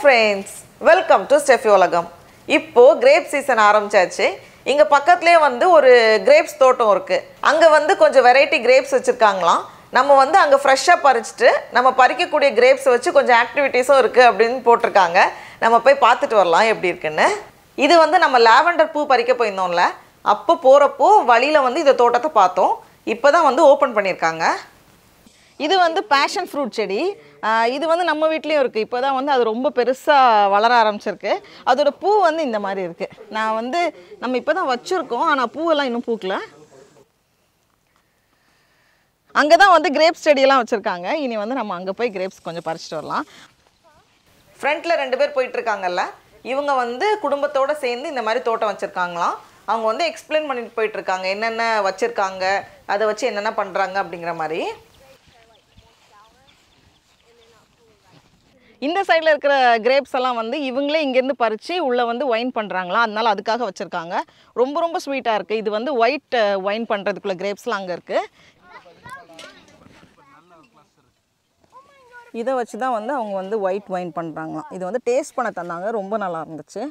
Friends welcome to Steffi உலகம் இப்போ grape season ஆரம்பிச்சாச்சு இங்க பக்கத்துலேயே வந்து ஒரு கிரேப்ஸ் தோட்டம் இருக்கு அங்க வந்து கொஞ்சம் வெரைட்டி கிரேப்ஸ் வச்சிருக்காங்களாம் நம்ம வந்து அங்க ஃப்ரெஷ்ஷாக பறிச்சுட்டு நம்ம பறிக்கக்கூடிய கிரேப்ஸ் வச்சு கொஞ்சம் ஆக்டிவிட்டீஸும் இருக்கு அப்படின்னு போட்டிருக்காங்க நம்ம போய் பார்த்துட்டு வரலாம் எப்படி இருக்குன்னு இது வந்து நம்ம லாவெண்டர் பூ பறிக்க போயிருந்தோம்ல அப்போ போகிறப்போ வழியில் வந்து இந்த தோட்டத்தை பார்த்தோம் இப்போ தான் வந்து ஓப்பன் பண்ணியிருக்காங்க இது வந்து பேஷன் ஃப்ரூட் செடி ஆஹ் இது வந்து நம்ம வீட்லேயும் இருக்குது இப்போ தான் வந்து அது ரொம்ப பெருசாக வளர ஆரம்பிச்சிருக்கு அதோட பூ வந்து இந்த மாதிரி இருக்குது நான் வந்து நம்ம இப்போ தான் வச்சுருக்கோம் ஆனால் பூவெல்லாம் இன்னும் பூக்கல அங்கே தான் வந்து கிரேப்ஸ் செடியெல்லாம் வச்சுருக்காங்க இனி வந்து நம்ம அங்கே போய் கிரேப்ஸ் கொஞ்சம் பறிச்சிட்டு வரலாம் ஃப்ரண்ட்டில் ரெண்டு பேர் போயிட்டு இருக்காங்கல்ல இவங்க வந்து குடும்பத்தோட சேர்ந்து இந்த மாதிரி தோட்டம் வச்சுருக்காங்களாம் அவங்க வந்து எக்ஸ்பிளைன் பண்ணிட்டு போயிட்டு இருக்காங்க என்னென்ன வச்சுருக்காங்க அதை வச்சு என்னென்ன பண்ணுறாங்க அப்படிங்கிற மாதிரி இந்த சைடில் இருக்கிற கிரேப்ஸ் எல்லாம் வந்து இவங்களே இங்கேருந்து பறித்து உள்ளே வந்து ஒயின் பண்ணுறாங்களா அதனால அதுக்காக வச்சுருக்காங்க ரொம்ப ரொம்ப ஸ்வீட்டாக இருக்குது இது வந்து ஒயிட் ஒயின் பண்ணுறதுக்குள்ள கிரேப்ஸ்லாம் அங்கே இருக்குது இதை வச்சு தான் வந்து அவங்க வந்து ஒயிட் ஒயின் பண்ணுறாங்களாம் இது வந்து டேஸ்ட் பண்ண தந்தாங்க ரொம்ப நல்லா இருந்துச்சு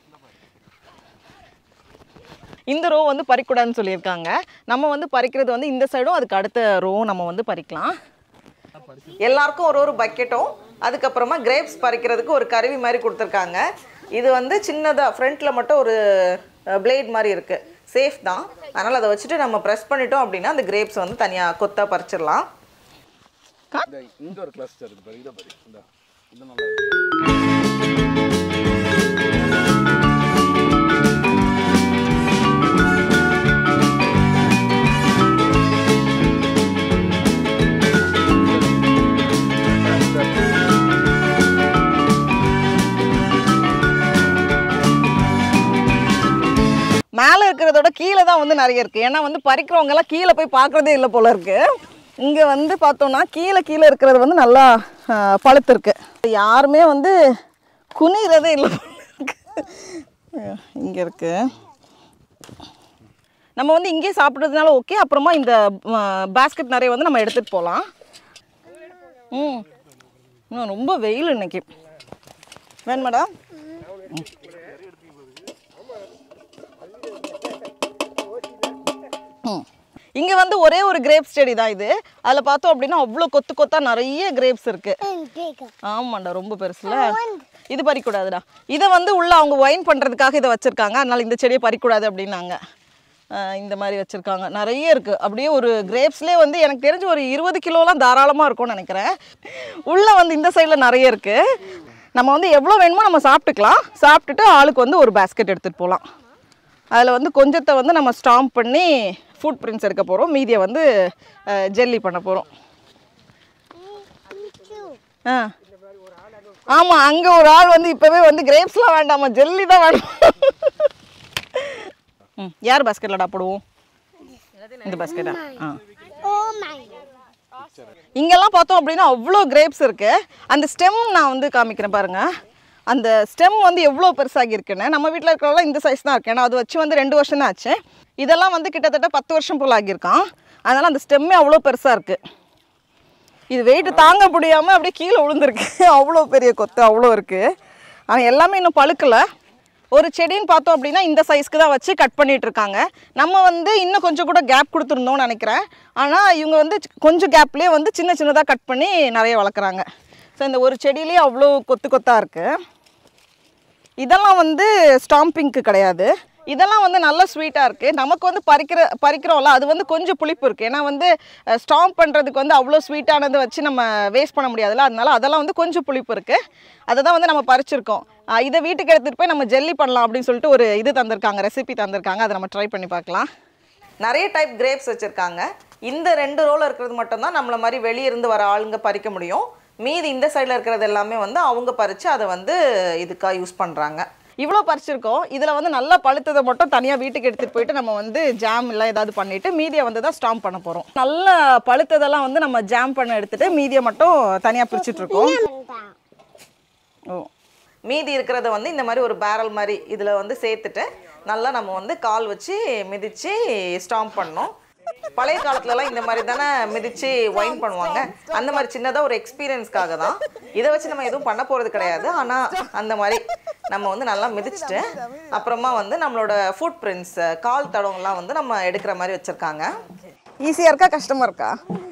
இந்த ரோ வந்து பறிக்கூடாதுன்னு சொல்லியிருக்காங்க நம்ம வந்து பறிக்கிறது வந்து இந்த சைடும் அதுக்கு அடுத்த ரோ நம்ம வந்து பறிக்கலாம் எல்லாருக்கும் ஒரு ஒரு பக்கெட்டும் அதுக்கப்புறமா கிரேப்ஸ் பறிக்கிறதுக்கு ஒரு கருவி மாதிரி கொடுத்துருக்காங்க இது வந்து சின்னதாக ஃப்ரண்ட்டில் மட்டும் ஒரு பிளேட் மாதிரி இருக்குது சேஃப் தான் அதனால் அதை வச்சுட்டு நம்ம ப்ரெஸ் பண்ணிட்டோம் அப்படின்னா அந்த கிரேப்ஸ் வந்து தனியாக கொத்தாக பறிச்சிடலாம் இந்த இங்க ஒரு கிளஸ்டர் இருக்கு பாரு இதை பாரு இந்த இது நல்லா இருக்கு மேலே இருக்கிறதோட கீழே தான் வந்து நிறைய இருக்குது ஏன்னா வந்து பறிக்கிறவங்கெல்லாம் கீழே போய் பார்க்குறதே இல்லை போல இருக்கு இங்கே வந்து பார்த்தோம்னா கீழே கீழே இருக்கிறது வந்து நல்லா ஆஹ், பழுத்திருக்கு யாருமே வந்து குனிறதே இல்லை போல இருக்கு இங்கே இருக்கு நம்ம வந்து இங்கேயே சாப்பிட்றதுனால ஓகே அப்புறமா இந்த பேஸ்கெட் நிறைய வந்து நம்ம எடுத்துகிட்டு போகலாம் ம் இன்னும் ரொம்ப வெயில் இன்னைக்கு வேணுமாடா இங்க வந்து ஒரே ஒரு கிரேப்ஸ் செடி தான் இது அதுல பார்த்தோம் அப்படின்னா அவ்வளோ கொத்து கொத்தா நிறைய கிரேப்ஸ் இருக்கு ஆமாண்டா ரொம்ப பெருசுல இது பறிக்கூடாதுடா இதை வந்து உள்ள அவங்க ஒயின் பண்றதுக்காக இதை வச்சிருக்காங்க அதனால இந்த செடியை பறிக்கூடாது அப்படின்னாங்க ஆஹ் இந்த மாதிரி வச்சிருக்காங்க நிறைய இருக்கு அப்படியே ஒரு கிரேப்ஸ்லேயே வந்து எனக்கு தெரிஞ்சு ஒரு இருபது கிலோலாம் தாராளமாக இருக்கும்னு நினைக்கிறேன் உள்ள வந்து இந்த சைடில் நிறைய இருக்கு நம்ம வந்து எவ்வளோ வேணுமோ நம்ம சாப்பிட்டுக்கலாம் சாப்பிட்டுட்டு ஆளுக்கு வந்து ஒரு பேஸ்கெட் எடுத்துகிட்டு போகலாம் அதில் வந்து கொஞ்சத்தை வந்து நம்ம ஸ்டாம்ப் பண்ணி ஃபுட் பிரிண்ட்ஸ் எடுக்க போகிறோம் மீதியை வந்து ஜெல்லி பண்ண போகிறோம் ஆ ஆமாம் அங்கே ஒரு ஆள் வந்து இப்போவே வந்து கிரேப்ஸ்லாம் வேண்டாமா ஜெல்லி தான் வேணும் ம் யார் பாஸ்கெட்லடா போடுவோம் இந்த பாஸ்கெட்டா ஆ Oh my. இங்கெல்லாம் பார்த்தோம் அப்படின்னா அவ்வளோ கிரேப்ஸ் இருக்கு அந்த ஸ்டெம் நான் வந்து காமிக்கிறேன் பாருங்க அந்த ஸ்டெம் வந்து எவ்வளோ பெருசாகி இருக்குன்னு நம்ம வீட்டில் இருக்கிறவங்களாம் இந்த சைஸ் தான் இருக்கு ஏன்னா அது வச்சு வந்து ரெண்டு வருஷம் தான் ஆச்சு இதெல்லாம் வந்து கிட்டத்தட்ட பத்து வருஷம் போல் ஆகியிருக்கான் அதனால் அந்த ஸ்டெம்மே அவ்வளோ பெருசாக இருக்குது இது வெயிட் தாங்க முடியாமல் அப்படியே கீழே விழுந்திருக்கு அவ்வளோ பெரிய கொத்து அவ்வளோ இருக்குது ஆனால் எல்லாமே இன்னும் பழுக்கலை ஒரு செடின்னு பார்த்தோம் அப்படின்னா இந்த சைஸ்க்கு தான் வச்சு கட் பண்ணிட்டு இருக்காங்க நம்ம வந்து இன்னும் கொஞ்சம் கூட கேப் கொடுத்துருந்தோம்னு நினைக்கிறேன் ஆனால் இவங்க வந்து சி- கொஞ்சம் கேப்லேயே வந்து சின்ன சின்னதாக கட் பண்ணி நிறைய வளர்க்குறாங்க ஸோ இந்த ஒரு செடியிலேயே அவ்வளோ கொத்து கொத்தாக இருக்குது இதெல்லாம் வந்து ஸ்டாம்பிங்க்கு கிடையாது இதெல்லாம் வந்து நல்ல ஸ்வீட்டாக இருக்குது நமக்கு வந்து பறிக்கிற பறிக்கிறோம்ல அது வந்து கொஞ்சம் புளிப்பு இருக்குது ஏன்னா வந்து ஸ்டாம்ப் பண்ணுறதுக்கு வந்து அவ்வளோ ஸ்வீட்டானதை வச்சு நம்ம வேஸ்ட் பண்ண முடியாதுல்ல அதனால அதெல்லாம் வந்து கொஞ்சம் புளிப்பு இருக்குது அதை தான் வந்து நம்ம பறிச்சிருக்கோம் அஹ் இதை வீட்டுக்கு எடுத்துகிட்டு போய் நம்ம ஜெல்லி பண்ணலாம் அப்படின்னு சொல்லிட்டு ஒரு இது தந்திருக்காங்க ரெசிபி தந்திருக்காங்க அதை நம்ம ட்ரை பண்ணி பார்க்கலாம் நிறைய டைப் கிரேப்ஸ் வச்சுருக்காங்க இந்த ரெண்டு ரோல் இருக்கிறது மட்டும்தான் நம்மள மாதிரி வெளிய இருந்து வர ஆளுங்க பறிக்க முடியும் மீதி இந்த சைடில் இருக்கிறது எல்லாமே வந்து அவங்க பறித்து அதை வந்து இதுக்காக யூஸ் பண்ணுறாங்க இவ்வளோ பறிச்சிருக்கோம் இதில் வந்து நல்லா பழுத்ததை மட்டும் தனியாக வீட்டுக்கு எடுத்துகிட்டு போயிட்டு நம்ம வந்து ஜாம் இல்லை ஏதாவது பண்ணிவிட்டு மீதியை வந்து தான் ஸ்டாம்ப் பண்ண போகிறோம் நல்லா பழுத்ததெல்லாம் வந்து நம்ம ஜாம் பண்ண எடுத்துகிட்டு மீதியை மட்டும் தனியாக பிரிச்சுட்ருக்கோம் ஓ மீதி இருக்கிறத வந்து இந்த மாதிரி ஒரு பேரல் மாதிரி இதில் வந்து சேர்த்துட்டு நல்லா நம்ம வந்து கால் வச்சு மிதித்து ஸ்டாம்ப் பண்ணோம் பழைய காலத்துலலாம் இந்த மாதிரி தானே மிதிச்சு ஒயின் பண்ணுவாங்க அந்த மாதிரி சின்னதாக ஒரு எக்ஸ்பீரியன்ஸ்க்காக தான் இதை வச்சு நம்ம எதுவும் பண்ண போகிறது கிடையாது ஆனால் அந்த மாதிரி நம்ம வந்து நல்லா மிதிச்சுட்டு அப்புறமா வந்து நம்மளோட ஃபுட் பிரிண்ட்ஸ் கால் தடவங்கள்லாம் வந்து நம்ம எடுக்கிற மாதிரி வச்சுருக்காங்க ஈஸியாக இருக்கா கஷ்டமாக இருக்கா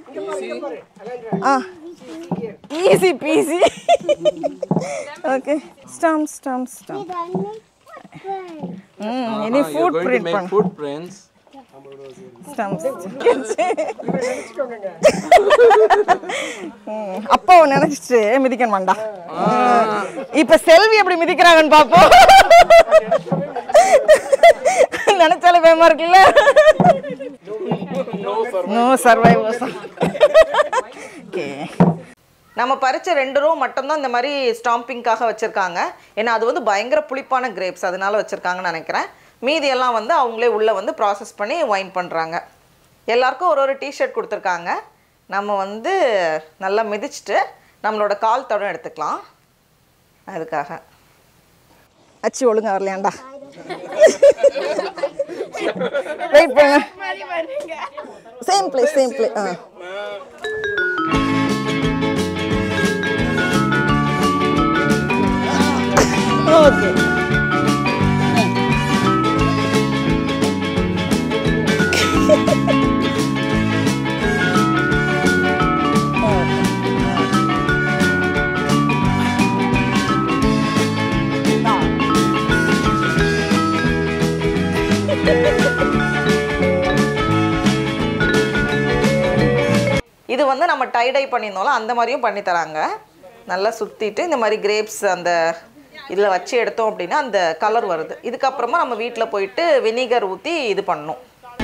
ஆ easy peasy okay stump stump stump ம் இனி ஃபுட் பிரிண்ட் பண்ண ஃபுட் பிரிண்ட்ஸ் ஸ்டம்ப்ஸ் அப்பாவை நினைச்சிட்டு மிதிக்கணும் வேண்டாம் இப்ப செல்வி எப்படி மிதிக்கிறாங்கன்னு பாப்போம் நினைச்சாலே பயமா இருக்குல்ல நோ சர்வைவர்ஸ் ஓகே நம்ம பறிச்ச ரெண்டு ரூ மட்டும்தான் இந்த மாதிரி ஸ்டாம்பிங்காக வச்சுருக்காங்க ஏன்னா அது வந்து பயங்கர புளிப்பான கிரேப்ஸ் அதனால வச்சுருக்காங்கன்னு நினைக்கிறேன் மீதியெல்லாம் வந்து அவங்களே உள்ளே வந்து ப்ராசஸ் பண்ணி ஒயின் பண்ணுறாங்க எல்லாருக்கும் ஒரு ஒரு டிஷர்ட் கொடுத்துருக்காங்க நம்ம வந்து நல்லா மிதிச்சுட்டு நம்மளோட கால் தடம் எடுத்துக்கலாம் அதுக்காக அச்சு ஒழுங்கா வரலையாண்டா வெயிட் பண்ணு சேம் பிளேஸ் சேம் பிளேஸ் ஆ ஓகே இது வந்து நம்ம டைடை பண்ணியிருந்தோம்ல அந்த மாதிரியும் பண்ணி தராங்க நல்லா சுற்றிட்டு இந்த மாதிரி கிரேப்ஸ் அந்த இதில் வச்சு எடுத்தோம் அப்படின்னா அந்த கலர் வருது இதுக்கப்புறமா நம்ம வீட்டில் போயிட்டு வினிகர் ஊற்றி இது பண்ணணும்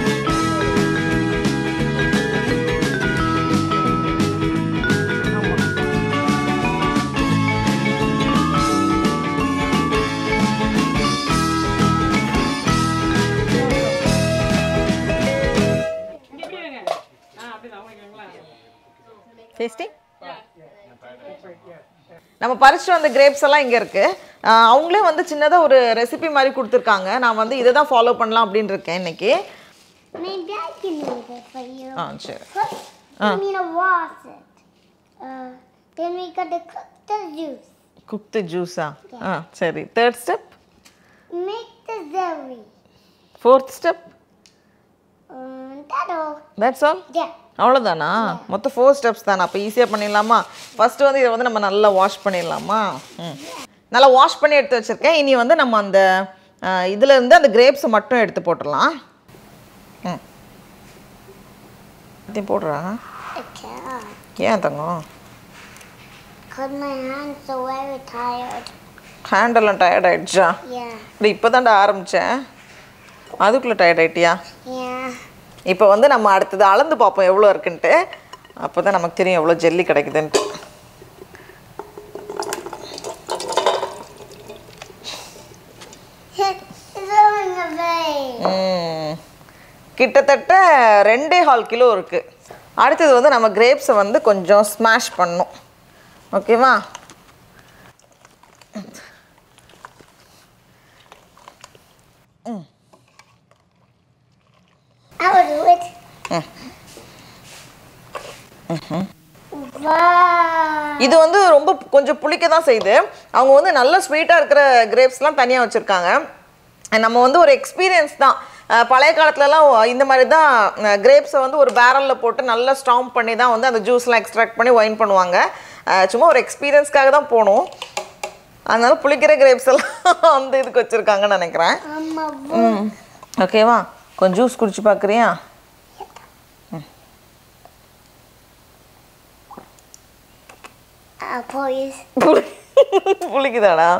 டேஸ்டி நம்ம பறிச்சுட்டு வந்த கிரேப்ஸ் எல்லாம் இங்கே இருக்கு ஆஹ் அவங்களே வந்து சின்னதாக ஒரு ரெசிபி மாதிரி கொடுத்துருக்காங்க நான் வந்து இதை தான் ஃபாலோ பண்ணலாம் அப்படின்னு இருக்கேன் இன்னைக்கு Maybe I can make it for you. ஆ சரி Cook, you need to wash it. Uh, then we got to cook the juice. குக்து ஜூஸா ஆ சரி third step Make the jelly. Fourth step Um, that'll, that's all yeah. அவ்வளோதானா மொத்தம் four steps தானே அப்போ ஈஸியாக பண்ணிடலாமா ஃபஸ்ட்டு வந்து இதை வந்து நம்ம நல்லா வாஷ் பண்ணிடலாமா ம் நல்லா வாஷ் பண்ணி எடுத்து வச்சுருக்கேன் இனி வந்து நம்ம அந்த ஆஹ், இதுல இருந்து அந்த கிரேப்ஸை மட்டும் எடுத்து போட்டுடலாம் ம் இதையும் போடுறா I can't. ஏன் தங்கம் Because my hands are very tired. ஹேண்டெல்லாம் டயர்ட் ஆயிடுச்சா Yeah. இது இப்போ தான்டா ஆரம்பித்தேன் அதுக்குள்ளே டயர்ட் ஆயிட்டியா Yeah. இப்போ வந்து நம்ம அடுத்தது அளந்து பார்ப்போம் எவ்வளோ இருக்குன்ட்டு அப்போ தான் நமக்கு தெரியும் எவ்வளோ ஜெல்லி கிடைக்குதுன்ட்டு it's going away. ம். கிட்டத்தட்ட ரெண்டே ஹால் கிலோ இருக்குது அடுத்தது வந்து நம்ம கிரேப்ஸை வந்து கொஞ்சம் ஸ்மாஷ் பண்ணணும் ஓகேவா I will do it. Wow. இது வந்து ரொம்ப கொஞ்சம் புளிக்க தான் செய்யுது அவங்க வந்து நல்ல ஸ்வீட்டாக இருக்கிற கிரேப்ஸ்லாம் தனியாக வச்சுருக்காங்க நம்ம வந்து ஒரு எக்ஸ்பீரியன்ஸ் தான் அஹ் பழைய காலத்துலலாம் இந்த மாதிரி தான் கிரேப்ஸை வந்து ஒரு பேரலில் போட்டு நல்லா ஸ்டாம்ப் பண்ணி தான் வந்து அந்த ஜூஸ்லாம் எக்ஸ்ட்ராக்ட் பண்ணி ஒயின் பண்ணுவாங்க அஹ் சும்மா ஒரு எக்ஸ்பீரியன்ஸ்க்காக தான் போகணும் அதனால புளிக்கிற கிரேப்ஸ் எல்லாம் வந்து இதுக்கு வச்சுருக்காங்கன்னு நினைக்கிறேன் I'm a ம் ஓகேவா கொஞ்சம் ஜூஸ் குடிச்சு பார்க்குறியா uh, please. புளிக்குதாடா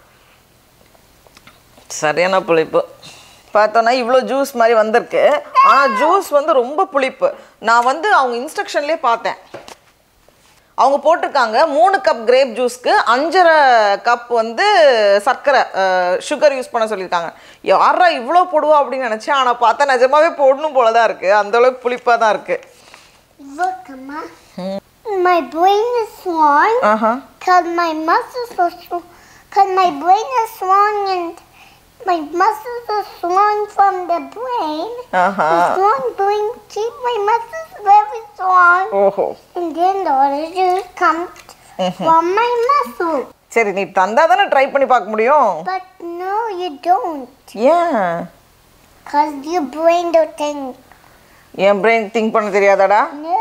சரியான புளிப்பு பார்த்தோன்னா இவ்வளோ ஜூஸ் மாதிரி வந்திருக்கு ஆனால் ஜூஸ் வந்து ரொம்ப புளிப்பு நான் வந்து அவங்க இன்ஸ்ட்ரக்ஷன்லேயே பார்த்தேன் அவங்க போட்டிருக்காங்க மூணு கப் கிரேப் ஜூஸ்க்கு அஞ்சரை கப் வந்து சர்க்கரை சுகர் யூஸ் பண்ண சொல்லியிருக்காங்க யாரா இவ்வளோ போடுவா அப்படின்னு நினச்சேன் ஆனால் பார்த்தா நிஜமாவே போடணும் போல தான் இருக்குது அந்தளவுக்கு புளிப்பாக தான் இருக்குது Look, Emma. My brain is swollen Aha because my muscles are swollen. Because my brain is swollen and My muscles are strong from the brain. Aha The strong brain keep my muscles very strong. ஓஹோ And then the other juice comes from my muscle. சரி நீ தந்தா தானே try பண்ணி பார்க்க முடியும் But no, you don't. ஏன் Because your brain don't think. என் பிரெயின் திங்க் பண்ண தெரியாதாடா No.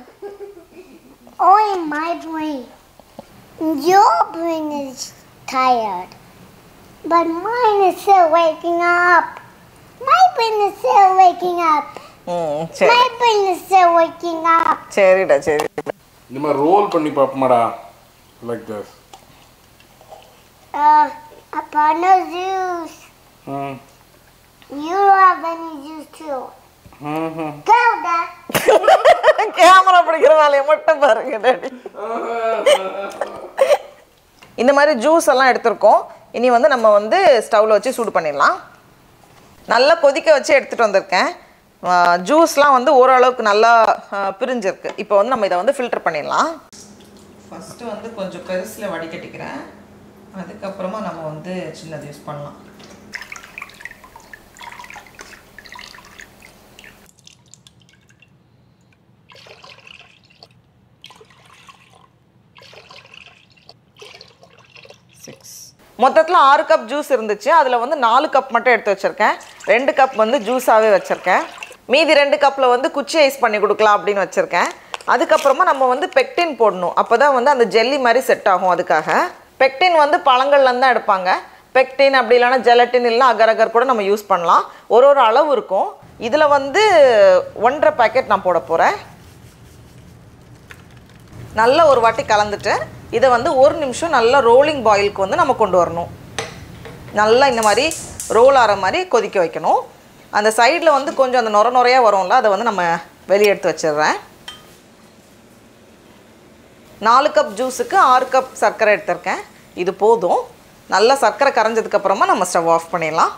Only my brain. Your brain is tired. But mine is still waking up. My brain is still waking up. ம் சரி My brain is still waking up. சரிடா சரி இந்த மாதிரி roll பண்ணி பார்ப்போமாடா like this Uh, upon no juice. ம் You don't have any juice too. ம் ம் Go, Dad. கேமரா பிடிக்கிற வேலையை மட்டும் பாருங்க டாடி இந்த மாதிரி ஜூஸ் எல்லாம் எடுத்திருக்கோம் இனி வந்து நம்ம வந்து ஸ்டவ்வில் வச்சு சூடு பண்ணிடலாம் நல்லா கொதிக்க வச்சு எடுத்துகிட்டு வந்திருக்கேன் ஜூஸ்லாம் வந்து ஓரளவுக்கு நல்லா ஆ, பிரிஞ்சிருக்கு இப்போ வந்து நம்ம இதை வந்து ஃபில்டர் பண்ணிடலாம் ஃபஸ்ட்டு வந்து கொஞ்சம் பெருசில் வடிகட்டிக்கிறேன் அதுக்கப்புறமா நம்ம வந்து சின்னது யூஸ் பண்ணலாம் சிக்ஸ் மொத்தத்தில் ஆறு கப் ஜூஸ் இருந்துச்சு அதில் வந்து நாலு கப் மட்டும் எடுத்து வச்சுருக்கேன் ரெண்டு கப் வந்து ஜூஸாகவே வச்சுருக்கேன் மீதி ரெண்டு கப்பில் வந்து குச்சி ஐஸ் பண்ணி கொடுக்கலாம் அப்படின்னு வச்சுருக்கேன் அதுக்கப்புறமா நம்ம வந்து பெக்டின் போடணும் அப்போ தான் வந்து அந்த ஜெல்லி மாதிரி செட் ஆகும் அதுக்காக பெக்டின் வந்து பழங்கள்லேருந்து தான் எடுப்பாங்க பெக்டின் அப்படி இல்லைன்னா ஜெலட்டின் இல்லைனா அகர் அகர் கூட நம்ம யூஸ் பண்ணலாம் ஒரு ஒரு அளவு இருக்கும் இதில் வந்து ஒன்றரை பேக்கெட் நான் போட போகிறேன் நல்லா ஒரு வாட்டி கலந்துட்டு இதை வந்து ஒரு நிமிஷம் நல்லா ரோலிங் பாயிலுக்கு வந்து நம்ம கொண்டு வரணும் நல்லா இந்த மாதிரி ரோல் ஆகிற மாதிரி கொதிக்க வைக்கணும் அந்த சைடில் வந்து கொஞ்சம் அந்த நொர நுறையாக வரும்ல அதை வந்து நம்ம வெளியே எடுத்து வச்சிடுறேன் நாலு கப் ஜூஸுக்கு ஆறு கப் சர்க்கரை எடுத்திருக்கேன் இது போதும் நல்லா சர்க்கரை கரைஞ்சதுக்கப்புறமா நம்ம ஸ்டவ் ஆஃப் பண்ணிடலாம்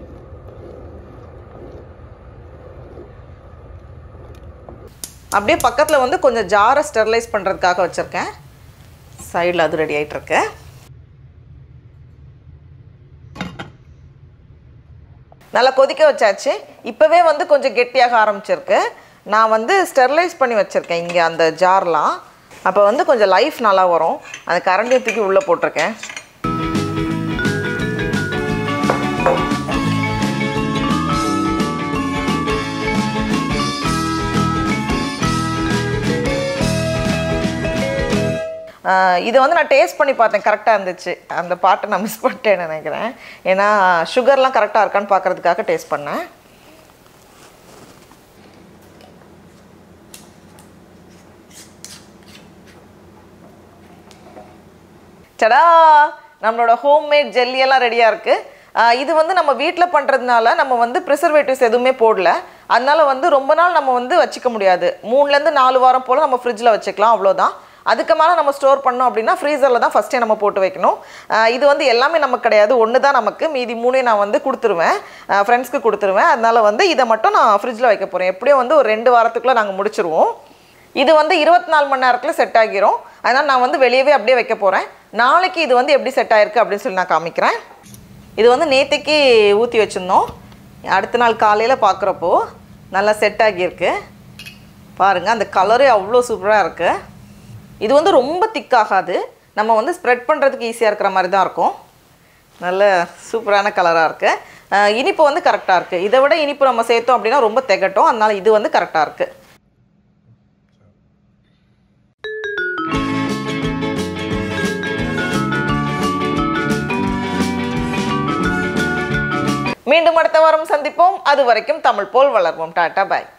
அப்படியே பக்கத்தில் வந்து கொஞ்சம் ஜாரை ஸ்டெர்லைஸ் பண்ணுறதுக்காக வச்சுருக்கேன் சைடில் அது ரெடி ஆகிட்டுருக்கு நல்லா கொதிக்க வச்சாச்சு இப்போவே வந்து கொஞ்சம் கெட்டியாக ஆரம்பிச்சிருக்கு நான் வந்து ஸ்டெர்லைஸ் பண்ணி வச்சுருக்கேன் இங்கே அந்த ஜார்லாம் அப்போ வந்து கொஞ்சம் லைஃப் நல்லா வரும் அந்த கரண்டியை தூக்கி உள்ளே போட்டிருக்கேன் ஆஹ் இதை வந்து நான் டேஸ்ட் பண்ணி பார்த்தேன் கரெக்டாக இருந்துச்சு அந்த பாட்டை நான் மிஸ் பண்ணிட்டேன்னு நினைக்கிறேன் ஏன்னா சுகர்லாம் கரெக்டாக இருக்கான்னு பார்க்கறதுக்காக டேஸ்ட் பண்ணேன் சடா நம்மளோட ஹோம்மேட் ஜெல்லி எல்லாம் ரெடியாக இருக்குது இது வந்து நம்ம வீட்டில் பண்ணுறதுனால நம்ம வந்து ப்ரிசர்வேட்டிவ்ஸ் எதுவுமே போடல அதனால வந்து ரொம்ப நாள் நம்ம வந்து வச்சுக்க முடியாது மூணுலேருந்து நாலு வாரம் போல் நம்ம ஃப்ரிட்ஜில் வச்சுக்கலாம் அவ்வளோதான் அதுக்கு மேலே நம்ம ஸ்டோர் பண்ணோம் அப்படின்னா ஃப்ரீசரில் தான் ஃபஸ்ட்டே நம்ம போட்டு வைக்கணும் ஆஹ் இது வந்து எல்லாமே நமக்கு கிடையாது ஒன்று தான் நமக்கு மீதி மூணையும் நான் வந்து கொடுத்துருவேன் ஃப்ரெண்ட்ஸ்க்கு கொடுத்துருவேன் அதனால வந்து இதை மட்டும் நான் ஃப்ரிட்ஜில் வைக்க போகிறேன் எப்படியும் வந்து ஒரு ரெண்டு வாரத்துக்குள்ளே நாங்கள் முடிச்சிருவோம் இது வந்து இருபத்தி நாலு மணி நேரத்தில் செட் ஆகிரும் அதனால் நான் வந்து வெளியவே அப்படியே வைக்க போகிறேன் நாளைக்கு இது வந்து எப்படி செட் ஆயிருக்கு அப்படின்னு சொல்லி நான் காமிக்கிறேன் இது வந்து நேற்றுக்கு ஊற்றி வச்சுருந்தோம் அடுத்த நாள் காலையில் பார்க்குறப்போ நல்லா செட் ஆகியிருக்கு பாருங்கள் அந்த கலரே அவ்வளோ சூப்பராக இருக்குது இது வந்து ரொம்ப திக்காகாது நம்ம வந்து ஸ்ப்ரெட் பண்ணுறதுக்கு ஈஸியாக இருக்கிற மாதிரி தான் இருக்கும் நல்ல சூப்பரான கலராக இருக்குது இனிப்பு வந்து கரெக்டாக இருக்குது இதை விட இனிப்பு நம்ம சேர்த்தோம் அப்படின்னா ரொம்ப திகட்டும் அதனால் இது வந்து கரெக்டாக இருக்குது மீண்டும் அடுத்த வாரம் சந்திப்போம் அது வரைக்கும் தமிழ் போல் வளர்வோம் டாட்டா பாய்